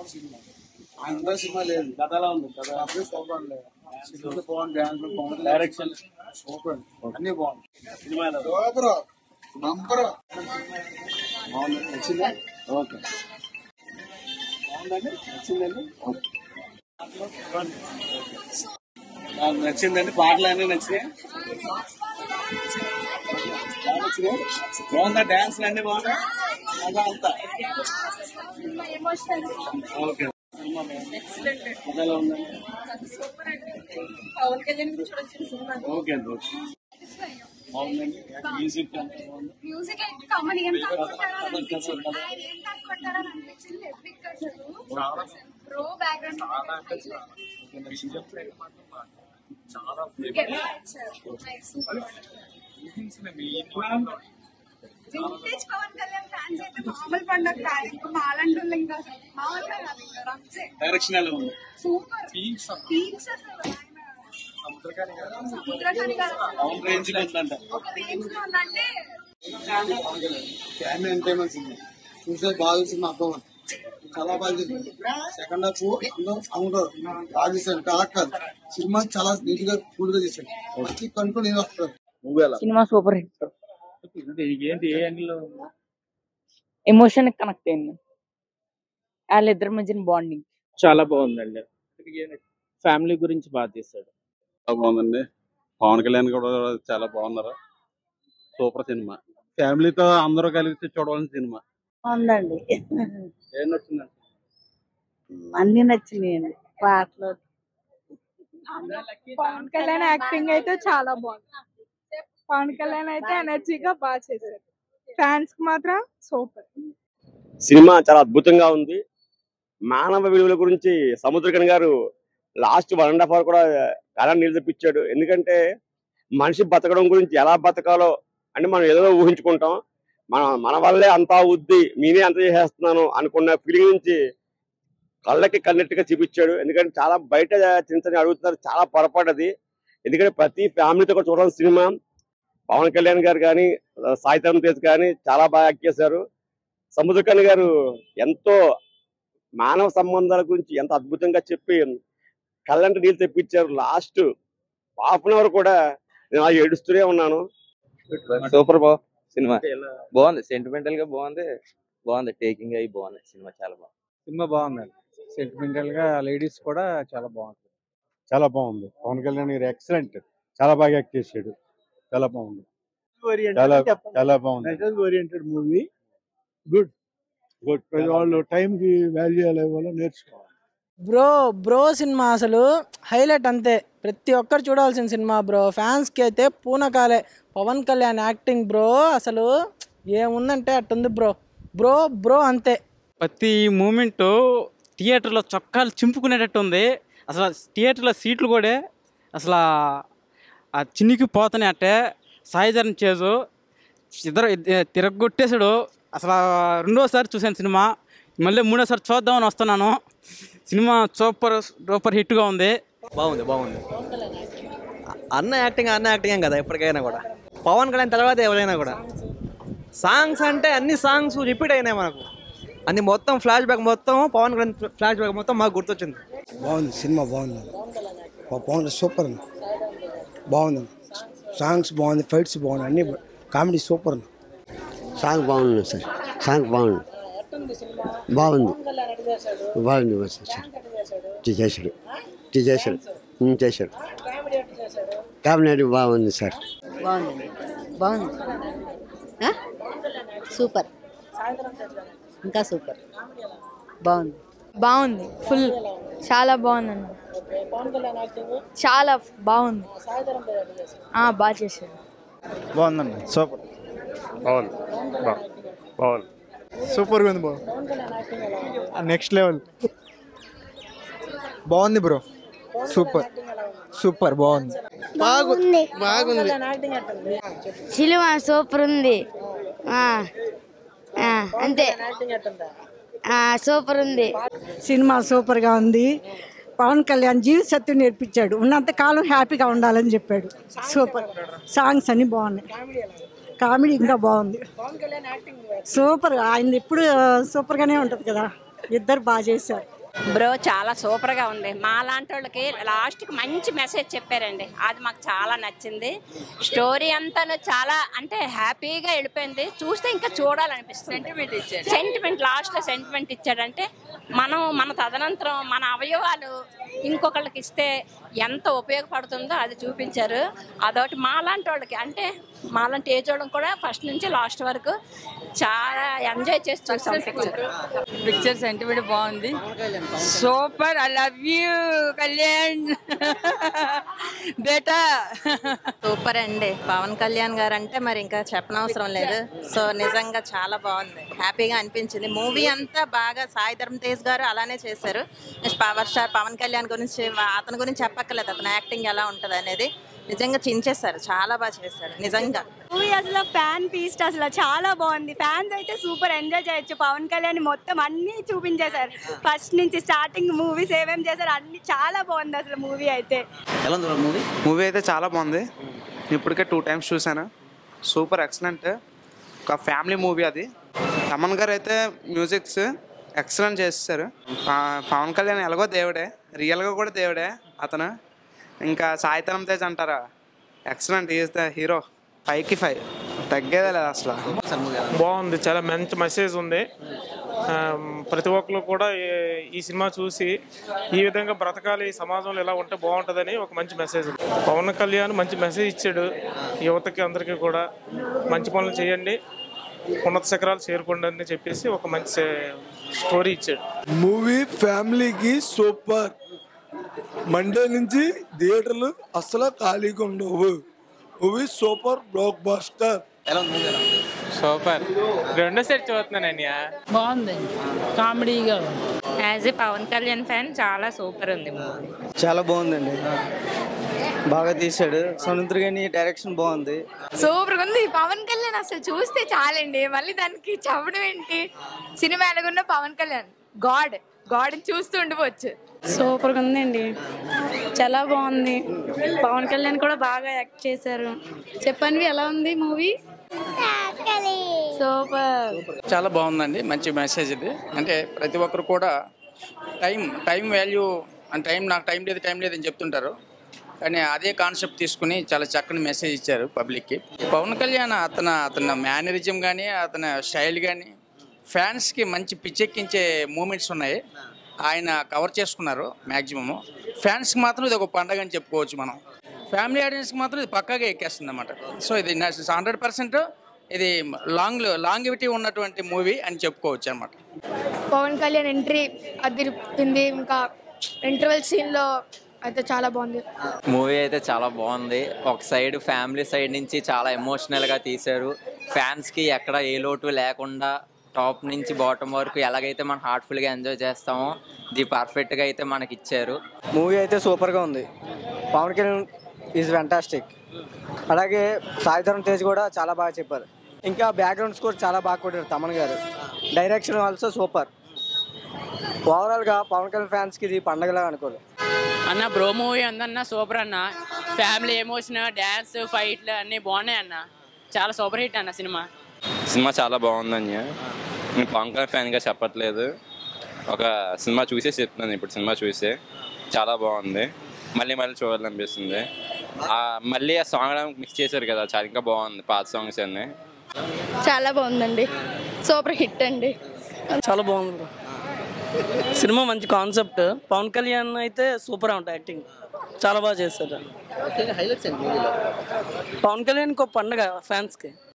Cinema అంతా cinema లేదు కథ ఎలా ఉంది కథ అప్పుడే సూపర్ లేదు సినిమా బాగుంది డ్యాన్స్ బాగుంది డైరెక్షన్ సూపర్ అన్ని బాగుంది సినిమా ఎలా ఉంది? సూపర్ నంబర్ బాగుంది నచ్చిందా ఓకే బాగుందండి నచ్చిందండి నాకు నచ్చిందండి పాటలు అన్నీ నచ్చినాయి బాగా నచ్చినాయి బాగుందా డాన్స్ అన్ని బాగున్నాయి అదా అంతా ఓకే సినిమా బాగుంది కథ ఎలా ఉందండి పవన్ కళ్యాణ్ గురించి వచ్చిన సినిమా ఓకే అండి ఓకే బాగుందండి మ్యూజిక్ అంతా బాగుంది మ్యూజిక్ అయితే కామెడీ ఎంత అనుకుంటారో అని అనిపించింది ఆయన ఏంటి అనుకుంటారో అని అనిపించింది ఎపిక్ అసలు pro background vintage Pawan Kalyan fans అయితే మామూలు పండుగ కాదు ఇంకా మాలంటూ ఇంకా మామూలుగా కాదు ఇంకా రంజే డైరెక్షన్ ఎలా ఉంది సూపర్ పీక్స్ అసలు ఆయన సముద్రకాని కాదు అవును రేంజ్ లో ఉందంట ఒక రేంజ్ లో ఉందంటే ఫ్యామిలీ ఎంటర్టైన్మెంట్ సినిమా చూసే బాగా సినిమా అర్థం చాలా బాగా చేసింది సెకండ్ హాఫ్ అందరూ అవుతారు బాగా చేశాడు కలెక్టర్ సినిమా చాలా నీట్ గా కూల్ గా చేశాడు ప్రతి కంట్రోల్ నేను వస్తారు నువ్వు ఎలా సినిమా సూపర్ హిట్ ఏంటి ఏ యాంగిల్ లో ఎమోషన్ కనెక్ట్ అయింది వాళ్ళిద్దరి మధ్యన బాండింగ్ చాలా బాగుందండి ఫ్యామిలీ గురించి బాగా తీశాడు చాలా బాగుందండి పవన్ కళ్యాణ్ కూడా చాలా బాగున్నారు సూపర్ సినిమా ఫ్యామిలీతో అందరూ కలిసి చూడవలసిన సినిమా ఉందండి ఏం నచ్చిందండి అన్ని నచ్చినాయండి పాటలు పవన్ కళ్యాణ్ యాక్టింగ్ అయితే చాలా బాగుంది పవన్ కళ్యాణ్ అయితే ఎనర్జీగా బాగా చేశారు ఫ్యాన్స్ కి మాత్రం సూపర్ సినిమా చాలా అద్భుతంగా ఉంది మానవ విలువల గురించి సముద్రకన్ గారు last one and half hour కూడా కళ నిలదప్పించాడు ఎందుకంటే మనిషి బతకడం గురించి ఎలా బతకాలో అంటే మనం ఏదో ఊహించుకుంటాం మన మన వల్లే అంతా ఉద్ది నేనే అంత చేసేస్తున్నాను అనుకున్న ఫీలింగ్ నుంచి కళ్ళకి కన్నట్టుగా చూపించాడు ఎందుకంటే చాలా బయట చిన్న చిన్న అడుగుతున్నారు చాలా పొరపాటు అది ఎందుకంటే ప్రతి ఫ్యామిలీతో కూడా చూడాల్సిన సినిమా పవన్ కళ్యాణ్ గారు కానీ సాయితరం తేజ్ కానీ చాలా బాగా యాక్ట్ చేశారు సముద్రకన్ గారు ఎంతో మానవ సంబంధాల గురించి ఎంత అద్భుతంగా చెప్పి కళ్ళంట నీళ్ళు తెప్పించారు లాస్ట్ హాఫ్ అన్ అవర్ కూడా నేను అలా ఏడుస్తూనే ఉన్నాను సూపర్ బా సినిమా బాగుంది సెంటిమెంటల్ గా బాగుంది బాగుంది టేకింగ్ అయి బాగుంది సినిమా చాలా బాగుంది సినిమా బాగుందండి సెంటిమెంటల్ గా లేడీస్ కూడా చాలా బాగుంది చాలా బాగుంది పవన్ కళ్యాణ్ గారు ఎక్సలెంట్ చాలా బాగా యాక్ట్ చేశాడు చాలా బాగుంది చాలా చాలా బాగుంది ఓరియంటెడ్ మూవీ గుడ్ గుడ్ వాళ్ళు టైం కి వాల్యూ ఎలా ఇవ్వాలో నేర్చుకోవాలి బ్రో బ్రో సినిమా అసలు హైలైట్ అంతే ప్రతి ఒక్కరు చూడాల్సిన సినిమా బ్రో ఫ్యాన్స్కి అయితే పూనకాలే పవన్ కళ్యాణ్ యాక్టింగ్ బ్రో అసలు ఏముందంటే అట్టుంది బ్రో బ్రో బ్రో అంతే ప్రతి మూమెంట్ థియేటర్లో చొక్కాలు చింపుకునేటట్టు ఉంది అసలు థియేటర్లో సీట్లు కూడా అసలు ఆ చినికి పోతున్నాయి అట్టే సాయిధరన్ చేజు ఇద్దరు ఇద్ద- తిరగొట్టేశాడు అసలు రెండోసారి చూశాను సినిమా మళ్ళీ మూడోసారి చూద్దామని వస్తున్నాను సినిమా సూపర్ సూపర్ హిట్గా ఉంది బాగుంది బాగుంది అన్న యాక్టింగ్ అన్న యాక్టింగ్ కదా ఎప్పటికైనా కూడా పవన్ కళ్యాణ్ తర్వాత ఎవరైనా కూడా సాంగ్స్ అంటే అన్ని సాంగ్స్ రిపీట్ అయినాయి మనకు అన్ని మొత్తం ఫ్లాష్ బ్యాక్ మొత్తం పవన్ కళ్యాణ్ ఫ్లాష్ బ్యాక్ మొత్తం మాకు గుర్తొచ్చింది బాగుంది సినిమా బాగుంది బాగుంది సూపర్ ఉంది బాగుంది సాంగ్స్ బాగుంది ఫైట్స్ బాగుంది అన్ని కామెడీ సూపర్ ఉంది సాంగ్ బాగుంది సార్ సాంగ్ బాగుంది బాగుంది బాగుంది సార్ ఇది చేశాడు ఇది చేశాడు ఉమ్, చేశాడు కామినేడి బాగుంది సార్ బాగుంది బాగుంది ఆ? సూపర్ ఇంకా సూపర్ బాగుంది బాగుంది ఫుల్ చాలా బాగుందండి చాలా బాగుంది ఆ, బాగా చేశారు బాగుందండి సూపర్ బాగుంది బాగుంది సూపర్ గా ఉంది బాబు నెక్స్ట్ లెవెల్ బాగుంది బ్రో సూపర్ సూపర్ బాగుంది బాగుంది బాగుంది సినిమా సూపర్ ఉంది ఆ, ఆ, అంతే ఆ, సూపర్ ఉంది సినిమా సూపర్ గా ఉంది పవన్ కళ్యాణ్ జీవిత సత్యం నేర్పించాడు ఉన్నంత కాలం హ్యాపీగా ఉండాలని చెప్పాడు సూపర్ సాంగ్స్ అన్ని బాగున్నాయి కామెడీ ఇంకా బాగుంది సూపర్ ఆయన ఎప్పుడు సూపర్ గానే ఉంటది కదా ఇద్దరు బాగా చేశారు బ్రో చాలా సూపర్ గా ఉంది మా లాంటి వాళ్ళకి లాస్ట్ కి మంచి మెసేజ్ చెప్పారండి అది మాకు చాలా నచ్చింది స్టోరీ అంతా చాలా అంటే హ్యాపీగా వెళ్ళిపోయింది చూస్తే ఇంకా చూడాలనిపిస్తుంది సెంటిమెంట్ ఇచ్చాడు సెంటిమెంట్ లాస్ట్ లో సెంటిమెంట్ ఇచ్చాడంటే మనం మన తదనంతరం మన అవయవాలు ఇంకొకళ్ళకి ఇస్తే ఎంత ఉపయోగపడుతుందో అది చూపించారు అదొకటి మాలాంటి వాళ్ళకి అంటే మాలాంటి ఏజ్ వాళ్ళకి కూడా ఫస్ట్ నుంచి లాస్ట్ వరకు చాలా ఎంజాయ్ చేసి చూసాం పిక్చర్ పిక్చర్ సెంటిమెంట్ బాగుంది super I love you Kalyan బేటా సూపర్ అండి పవన్ కళ్యాణ్ గారు అంటే మరి ఇంకా చెప్పనవసరం లేదు సో నిజంగా చాలా బాగుంది హ్యాపీగా అనిపించింది మూవీ అంతా బాగా సాయి ధర్మ తేజ్ గారు అలానే చేశారు next power star Pawan Kalyan గురించి వా- అతని గురించి చెప్పక్కర్లేదు అతని యాక్టింగ్ ఎలా ఉంటుంది అనేది నిజంగా చించేశారు చాలా బాగా చేశారు నిజంగా మూవీ అసలు ఫ్యాన్ ఫీస్ట్ అసలు చాలా బాగుంది ఫ్యాన్స్ అయితే సూపర్ ఎంజాయ్ చేయొచ్చు పవన్ కళ్యాణ్ మొత్తం అన్ని చూపించేశారు ఫస్ట్ నుంచి స్టార్టింగ్ మూవీస్ ఏమేమి చేశారు అన్ని చాలా బాగుంది అసలు మూవీ అయితే ఎలా ఉంది మూవీ మూవీ అయితే చాలా బాగుంది నేను ఇప్పటికే టూ టైమ్స్ చూశాను సూపర్ ఎక్సలెంట్ ఒక ఫ్యామిలీ మూవీ అది తమన్ గారు అయితే మ్యూజిక్స్ ఎక్సలెంట్ చేస్తారు ప- పవన్ కళ్యాణ్ ఎలాగో దేవుడే రియల్గా కూడా దేవుడే అతను ఇంకా సాయితరం తేజ్ అంటారా ఎక్సలెంట్ ఈజ్ ద హీరో ఫైవ్కి ఫైవ్ తగ్గేదే లేదు అసలు బాగుంది చాలా మంచి మెసేజ్ ఉంది ఆ, ప్రతి ఒక్కరు కూడా ఈ- ఈ సినిమా చూసి ఈ విధంగా బ్రతకాలి ఈ సమాజంలో ఇలా ఉంటే బాగుంటుందని ఒక మంచి మెసేజ్ ఉంది పవన్ కళ్యాణ్ మంచి మెసేజ్ ఇచ్చాడు యువతకి అందరికీ కూడా మంచి పనులు చేయండి ఉన్నత శిఖరాలు చేరుకోండి అని చెప్పేసి ఒక మంచి స్టోరీ ఇచ్చాడు మూవీ ఫ్యామిలీకి సూపర్ మండే నుంచి థియేటర్లు అసలు ఖాళీగా ఉండవు movie super blockbuster super రెండోసారి చూస్తున్నాను అన్నయ్య బాగుందండి కామెడీగా as a Pawan Kalyan fan చాలా సూపర్ ఉంది మూవీ చాలా బాగుందండి బాగా తీశాడు సముద్ర గారి డైరెక్షన్ బాగుంది సూపర్ ఉంది పవన్ కళ్యాణ్ అసలు చూస్తే చాలండి మళ్ళీ దానికి చెప్పడం ఏంటి సినిమా ఎలాగున్న పవన్ కళ్యాణ్ గాడ్ గాడ్ చూస్తూ ఉండిపోవచ్చు సూపర్ ఉందండి చాలా బాగుంది పవన్ కళ్యాణ్ కూడా బాగా యాక్ట్ చేశారు చెప్పండి ఎలా ఉంది మూవీ సూపర్ చాలా బాగుందండి మంచి మెసేజ్ ఇది అంటే ప్రతి ఒక్కరు కూడా టైం టైం వాల్యూ అంటే టైం నాకు టైం లేదు టైం లేదు అని చెప్తుంటారు కానీ అదే కాన్సెప్ట్ తీసుకుని చాలా చక్కని మెసేజ్ ఇచ్చారు పబ్లిక్కి పవన్ కళ్యాణ్ అతను అతని మేనరిజం కానీ అతని స్టైల్ కానీ ఫ్యాన్స్కి మంచి పిచ్చెక్కించే మూమెంట్స్ ఉన్నాయి ఆయన కవర్ చేసుకున్నారు మ్యాక్సిమము ఫ్యాన్స్కి మాత్రం ఇది ఒక పండగ అని చెప్పుకోవచ్చు మనం ఫ్యామిలీ ఆడియన్స్కి మాత్రం ఇది పక్కాగా ఎక్కేస్తుంది అనమాట సో ఇది హండ్రెడ్ పర్సెంట్ ఇది లాంగ్ లాంగివిటీ ఉన్నటువంటి మూవీ అని చెప్పుకోవచ్చు అనమాట పవన్ కళ్యాణ్ ఎంట్రీ అదిరిపింది ఇంకా ఇంటర్వెల్ సీన్ లో అయితే చాలా బాగుంది మూవీ అయితే చాలా బాగుంది ఒక సైడ్ ఫ్యామిలీ సైడ్ నుంచి చాలా ఎమోషనల్గా తీశారు ఫ్యాన్స్కి ఎక్కడ ఏ లోటు లేకుండా టాప్ నుంచి బాటమ్ వరకు ఎలాగైతే మనం హార్ట్ఫుల్గా ఎంజాయ్ చేస్తామో ఇది పర్ఫెక్ట్గా అయితే మనకి ఇచ్చారు మూవీ అయితే సూపర్గా ఉంది పవన్ కళ్యాణ్ ఈజ్ ఫ్యాంటాస్టిక్ అలాగే సాయిధరం తేజ్ కూడా చాలా బాగా చెప్పారు ఇంకా బ్యాక్గ్రౌండ్ స్కోర్ చాలా బాగా కొట్టారు తమన్ గారు డైరెక్షన్ ఆల్సో సూపర్ ఓవరాల్గా పవన్ కళ్యాణ్ ఫ్యాన్స్కి ఇది పండగలా అనుకోరు అన్న బ్రో మూవీ ఉందన్న సూపర్ అన్న ఫ్యామిలీ ఎమోషన్ డ్యాన్స్ ఫైట్లు అన్నీ బాగున్నాయి అన్న చాలా సూపర్ హిట్ అన్న సినిమా సినిమా చాలా బాగుందని నేను పవన్ కళ్యాణ్ ఫ్యాన్గా చెప్పట్లేదు ఒక సినిమా చూసే చెప్తున్నాను ఇప్పుడు సినిమా చూసే చాలా బాగుంది మళ్ళీ మళ్ళీ చూడాలనిపిస్తుంది ఆ, మళ్ళీ ఆ సాంగ్ మిక్స్ చేశారు కదా చాలా ఇంకా బాగుంది పాత సాంగ్స్ అన్నీ చాలా బాగుందండి సూపర్ హిట్ అండి చాలా బాగుంది బ్రో సినిమా మంచి కాన్సెప్ట్ పవన్ కళ్యాణ్ అయితే సూపర్ ఉంటుంది యాక్టింగ్ చాలా బాగా చేశారు హైలైట్స్ అండి మూవీలో పవన్ కళ్యాణ్ ఒక పండగ ఫ్యాన్స్కి